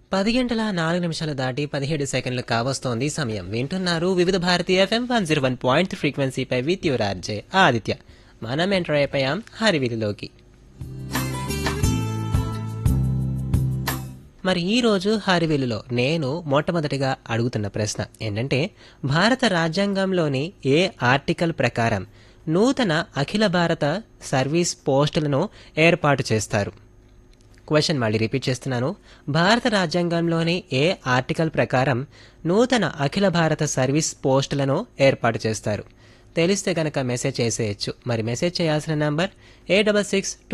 పది గంటల నాలుగు నిమిషాలు దాటి పదిహేడు సెకండ్లు కావస్తోంది సమయం వింటున్నారు Vividh Bharati FM one zero one point ఫ్రీక్వెన్సీపై విత్ యువర్ ఆర్జే ఆదిత్య మనం ఎంటర్ అయిపోయాం హరివిలులోకి మరి ఈ రోజు హరివిలులో నేను మొట్టమొదటిగా అడుగుతున్న ప్రశ్న ఏంటంటే భారత రాజ్యాంగంలోని ఏ ఆర్టికల్ ప్రకారం నూతన అఖిల భారత సర్వీస్ పోస్టులను ఏర్పాటు చేస్తారు క్వశ్చన్ మళ్ళీ రిపీట్ చేస్తున్నాను భారత రాజ్యాంగంలోని ఏ ఆర్టికల్ ప్రకారం నూతన అఖిల భారత సర్వీస్ పోస్టులను ఏర్పాటు చేస్తారు తెలిస్తే కనుక మెసేజ్ చేసేయచ్చు మరి మెసేజ్ చేయాల్సిన నంబర్ ఏ డబల్ సిక్స్